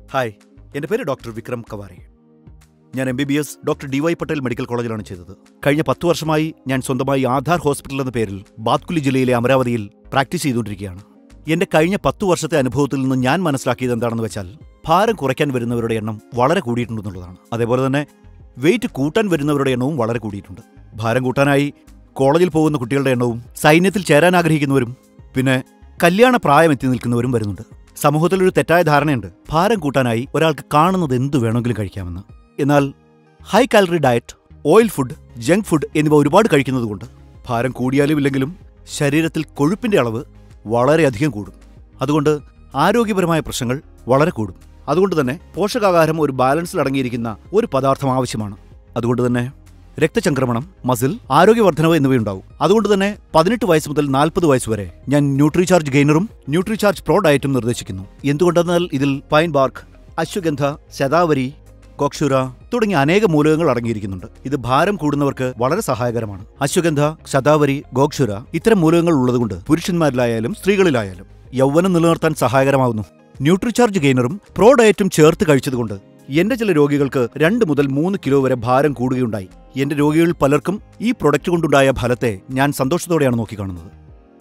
hi എൻ്റെ പേര് doctor Vikram Kaware ഞാൻ M B B S doctor D Y Patel medical കോളേജിലാണ് ചെയ്തത് കഴിഞ്ഞ പത്ത് വർഷമായി ഞാൻ സ്വന്തമായി ആധാർ ഹോസ്പിറ്റൽ എന്ന പേരിൽ ബാത്കുലി ജില്ലയിലെ അമരാവതിയിൽ പ്രാക്ടീസ് ചെയ്തുകൊണ്ടിരിക്കുകയാണ് എൻ്റെ കഴിഞ്ഞ പത്തു വർഷത്തെ അനുഭവത്തിൽ നിന്ന് ഞാൻ മനസ്സിലാക്കിയത് എന്താണെന്ന് വെച്ചാൽ ഭാരം കുറയ്ക്കാൻ വരുന്നവരുടെ എണ്ണം വളരെ കൂടിയിട്ടുണ്ടെന്നുള്ളതാണ് അതേപോലെ തന്നെ വെയിറ്റ് കൂട്ടാൻ വരുന്നവരുടെ എണ്ണവും വളരെ കൂടിയിട്ടുണ്ട് ഭാരം കൂട്ടാനായി കോളേജിൽ പോകുന്ന കുട്ടികളുടെ എണ്ണവും സൈന്യത്തിൽ ചേരാൻ ആഗ്രഹിക്കുന്നവരും പിന്നെ കല്യാണ പ്രായം എത്തി നിൽക്കുന്നവരും വരുന്നുണ്ട് സമൂഹത്തിൽ ഒരു തെറ്റായ ധാരണയുണ്ട് ഭാരം കൂട്ടാനായി ഒരാൾക്ക് കാണുന്നത് എന്തു വേണമെങ്കിലും കഴിക്കാമെന്ന് എന്നാൽ high calorie diet oil food junk food എന്നിവ ഒരുപാട് കഴിക്കുന്നതുകൊണ്ട് ഭാരം കൂടിയാലും ഇല്ലെങ്കിലും ശരീരത്തിൽ കൊഴുപ്പിന്റെ അളവ് വളരെയധികം കൂടും അതുകൊണ്ട് ആരോഗ്യപരമായ പ്രശ്നങ്ങൾ വളരെ കൂടും അതുകൊണ്ട് തന്നെ പോഷകാഹാരം ഒരു ബാലൻസിൽ അടങ്ങിയിരിക്കുന്ന ഒരു പദാർത്ഥം ആവശ്യമാണ് അതുകൊണ്ട് തന്നെ രക്തചംക്രമണം മസിൽ ആരോഗ്യവർദ്ധനവ് എന്നിവയുണ്ടാവും അതുകൊണ്ട് തന്നെ പതിനെട്ട് വയസ്സ് മുതൽ നാൽപ്പത് വയസ്സ് വരെ ഞാൻ ന്യൂട്രിചാർജ് ഗെയിനറും ന്യൂട്രിചാർജ് പ്രോ ഡയറ്റും നിർദ്ദേശിക്കുന്നു എന്തുകൊണ്ടെന്നാൽ ഇതിൽ പൈൻ ബാർക്ക് അശ്വഗന്ധ ശതാവരി കോക്ഷുര തുടങ്ങിയ അനേക മൂലകങ്ങൾ അടങ്ങിയിരിക്കുന്നുണ്ട് ഇത് ഭാരം കൂടുന്നവർക്ക് വളരെ സഹായകരമാണ് അശ്വഗന്ധ ശതാവരി ഗോക്ഷുര ഇത്തരം മൂലകങ്ങൾ ഉള്ളതുകൊണ്ട് പുരുഷന്മാരിലായാലും സ്ത്രീകളിലായാലും യൗവനം നിലനിർത്താൻ സഹായകരമാവുന്നു ന്യൂട്രിചാർജ് ഗെയിനറും പ്രോ ഡയറ്റും ചേർത്ത് കഴിച്ചതുകൊണ്ട് എന്റെ ചില രോഗികൾക്ക് രണ്ട് മുതൽ മൂന്ന് കിലോ വരെ ഭാരം കൂടുകയുണ്ടായി എന്റെ രോഗികളിൽ പലർക്കും ഈ പ്രൊഡക്റ്റ് കൊണ്ടുണ്ടായ ഫലത്തെ ഞാൻ സന്തോഷത്തോടെയാണ് നോക്കിക്കാണുന്നത്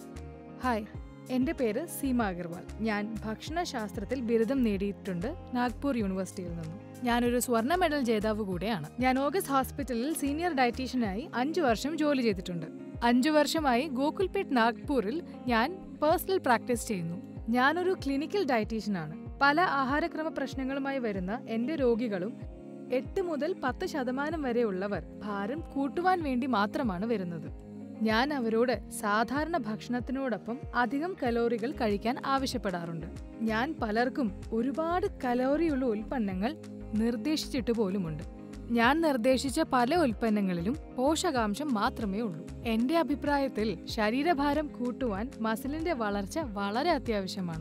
ഹായ് എൻ്റെ പേര് സീമ അഗർവാൾ ഞാൻ ഭക്ഷണശാസ്ത്രത്തിൽ ബിരുദം നേടിയിട്ടുണ്ട് നാഗ്പൂർ യൂണിവേഴ്സിറ്റിയിൽ നിന്നും ഞാനൊരു സ്വർണ്ണ മെഡൽ ജേതാവ് കൂടെയാണ് ഞാൻ ഓഗസ്റ്റ് ഹോസ്പിറ്റലിൽ സീനിയർ ഡയറ്റീഷ്യനായി അഞ്ചു വർഷം ജോലി ചെയ്തിട്ടുണ്ട് അഞ്ചു വർഷമായി ഗോകുൽപേട്ട് നാഗ്പൂരിൽ ഞാൻ പേഴ്സണൽ പ്രാക്ടീസ് ചെയ്യുന്നു ഞാനൊരു ക്ലിനിക്കൽ ഡയറ്റീഷ്യനാണ് പല ആഹാരക്രമ പ്രശ്നങ്ങളുമായി വരുന്ന എൻ്റെ രോഗികളും എട്ട് മുതൽ പത്ത് ശതമാനം വരെയുള്ളവർ ഭാരം കൂട്ടുവാൻ വേണ്ടി മാത്രമാണ് വരുന്നത് ഞാൻ അവരോട് സാധാരണ ഭക്ഷണത്തിനോടൊപ്പം അധികം കലോറികൾ കഴിക്കാൻ ആവശ്യപ്പെടാറുണ്ട് ഞാൻ പലർക്കും ഒരുപാട് കലോറിയുള്ള ഉൽപ്പന്നങ്ങൾ നിർദ്ദേശിച്ചിട്ട് പോലുമുണ്ട് ഞാൻ നിർദ്ദേശിച്ച പല ഉൽപ്പന്നങ്ങളിലും പോഷകാംശം മാത്രമേ ഉള്ളൂ എന്റെ അഭിപ്രായത്തിൽ ശരീരഭാരം കൂട്ടുവാൻ മസിലിന്റെ വളർച്ച വളരെ അത്യാവശ്യമാണ്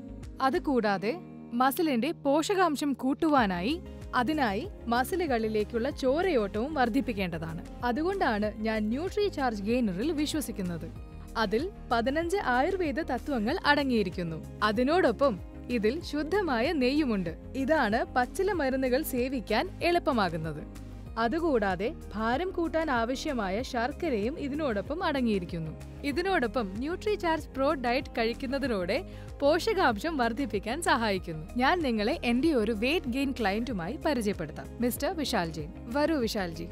അതുകൂടാതെ മസിലിന്റെ പോഷകാംശം കൂട്ടുവാനായി അതിനായി മസിലുകളിലേക്കുള്ള ചോരയോട്ടവും വർദ്ധിപ്പിക്കേണ്ടതാണ് അതുകൊണ്ടാണ് ഞാൻ ന്യൂട്രി ചാർജ് ഗെയിനറിൽ വിശ്വസിക്കുന്നത് അതിൽ പതിനഞ്ച് ആയുർവേദ തത്വങ്ങൾ അടങ്ങിയിരിക്കുന്നു അതിനോടൊപ്പം ഇതിൽ ശുദ്ധമായ നെയ്യുമുണ്ട് ഇതാണ് പച്ചില മരുന്നുകൾ സേവിക്കാൻ എളുപ്പമാകുന്നത് അതുകൂടാതെ ഭാരം കൂട്ടാൻ ആവശ്യമായ ശർക്കരയും ഇതിനോടൊപ്പം അടങ്ങിയിരിക്കുന്നു ഇതിനോടൊപ്പം ന്യൂട്രി ചാർജ് പ്രോ ഡയറ്റ് കഴിക്കുന്നതിലൂടെ പോഷകാംശം വർദ്ധിപ്പിക്കാൻ സഹായിക്കുന്നു ഞാൻ നിങ്ങളെ എന്റെ ഒരു വെയിറ്റ് ഗെയിൻ ക്ലയന്റുമായി പരിചയപ്പെടുത്താം മിസ്റ്റർ വിശാൽ ജെയിൻ വരൂ വിശാൽ ജി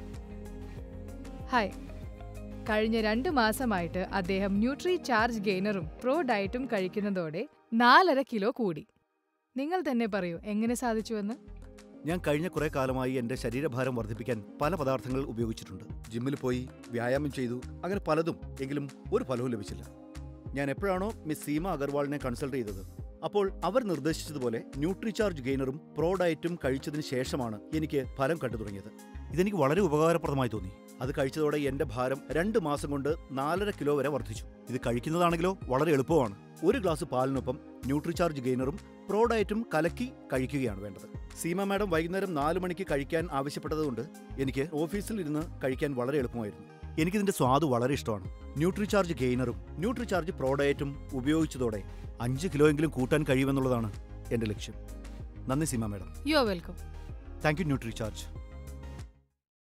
ഹായ് കഴിഞ്ഞ രണ്ട് മാസമായിട്ട് അദ്ദേഹം ന്യൂട്രി ചാർജ് ഗെയിനറും പ്രോ ഡയറ്റും കഴിക്കുന്നതോടെ നാലര കിലോ കൂടി നിങ്ങൾ തന്നെ പറയൂ എങ്ങനെ സാധിച്ചുവെന്ന് ഞാൻ കഴിഞ്ഞ കുറെ കാലമായി എന്റെ ശരീരഭാരം വർദ്ധിപ്പിക്കാൻ പല പദാർത്ഥങ്ങൾ ഉപയോഗിച്ചിട്ടുണ്ട് ജിമ്മിൽ പോയി വ്യായാമം ചെയ്തു അങ്ങനെ പലതും എങ്കിലും ഒരു ഫലവും ലഭിച്ചില്ല ഞാൻ എപ്പോഴാണോ മിസ് സീമ അഗർവാളിനെ കൺസൾട്ട് ചെയ്തത് അപ്പോൾ അവർ നിർദ്ദേശിച്ചതുപോലെ ന്യൂട്രിചാർജ് ഗെയിനറും പ്രോ ഡയറ്റും കഴിച്ചതിന് ശേഷമാണ് എനിക്ക് ഫലം കണ്ടു തുടങ്ങിയത് ഇതെനിക്ക് വളരെ ഉപകാരപ്രദമായി തോന്നി അത് കഴിച്ചതോടെ എന്റെ ഭാരം രണ്ട് മാസം കൊണ്ട് നാലര കിലോ വരെ വർദ്ധിച്ചു ഇത് കഴിക്കുന്നതാണെങ്കിലോ വളരെ എളുപ്പമാണ് ഒരു ഗ്ലാസ് പാലിനൊപ്പം ന്യൂട്രിചാർജ് ഗെയിനറും പ്രോ ഡയറ്റും കലക്കി കഴിക്കുകയാണ് വേണ്ടത് സീമ മാഡം വൈകുന്നേരം നാല് മണിക്ക് കഴിക്കാൻ ആവശ്യപ്പെട്ടതുകൊണ്ട് എനിക്ക് ഓഫീസിൽ ഇരുന്ന് കഴിക്കാൻ വളരെ എളുപ്പമായിരുന്നു എനിക്കിതിന്റെ സ്വാദ് വളരെ ഇഷ്ടമാണ് ന്യൂട്രിചാർജ് ഗെയിനറും ന്യൂട്രിചാർജ് പ്രോ ഡയറ്റും ഉപയോഗിച്ചതോടെ അഞ്ച് കിലോ എങ്കിലും കൂട്ടാൻ കഴിയുമെന്നുള്ളതാണ് എന്റെ ലക്ഷ്യം നന്ദി Seema madam you are welcome thank you Nutricharge